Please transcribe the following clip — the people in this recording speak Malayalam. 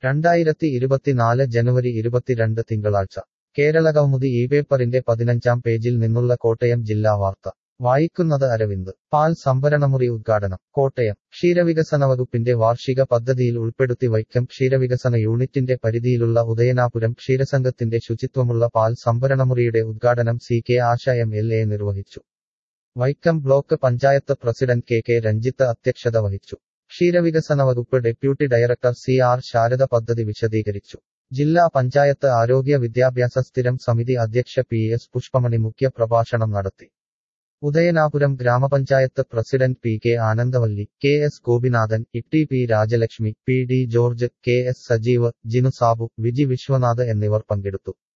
രണ്ടായിരത്തി ഇരുപത്തിനാല് ജനുവരി ഇരുപത്തിരണ്ട് തിങ്കളാഴ്ച കേരള കൗമുദി ഈ പേപ്പറിന്റെ പതിനഞ്ചാം പേജിൽ നിന്നുള്ള കോട്ടയം ജില്ലാ വാർത്ത വായിക്കുന്നത് അരവിന്ദ് പാൽ സംഭരണമുറി ഉദ്ഘാടനം കോട്ടയം ക്ഷീരവികസന വകുപ്പിന്റെ വാർഷിക പദ്ധതിയിൽ ഉൾപ്പെടുത്തി വൈക്കം ക്ഷീരവികസന യൂണിറ്റിന്റെ പരിധിയിലുള്ള ഉദയനാപുരം ക്ഷീരസംഘത്തിന്റെ ശുചിത്വമുള്ള പാൽ സംഭരണമുറിയുടെ ഉദ്ഘാടനം C K Asha M L A നിർവഹിച്ചു Vaikom block panchayat president K K Ranjith അധ്യക്ഷത വഹിച്ചു ക്ഷീരവികസന വകുപ്പ് deputy director C R Sarada പദ്ധതി വിശദീകരിച്ചു ജില്ലാ പഞ്ചായത്ത് ആരോഗ്യ വിദ്യാഭ്യാസ സ്ഥിരം സമിതി അധ്യക്ഷ പി എസ് പുഷ്പമണി മുഖ്യ പ്രഭാഷണം നടത്തി ഉദയനാപുരം ഗ്രാമപഞ്ചായത്ത് president P K Anandavalli K S Gopinathan Itty P Rajalakshmi P D George K S Sajeev Jinu Sabu Viji Viswanath എന്നിവർ പങ്കെടുത്തു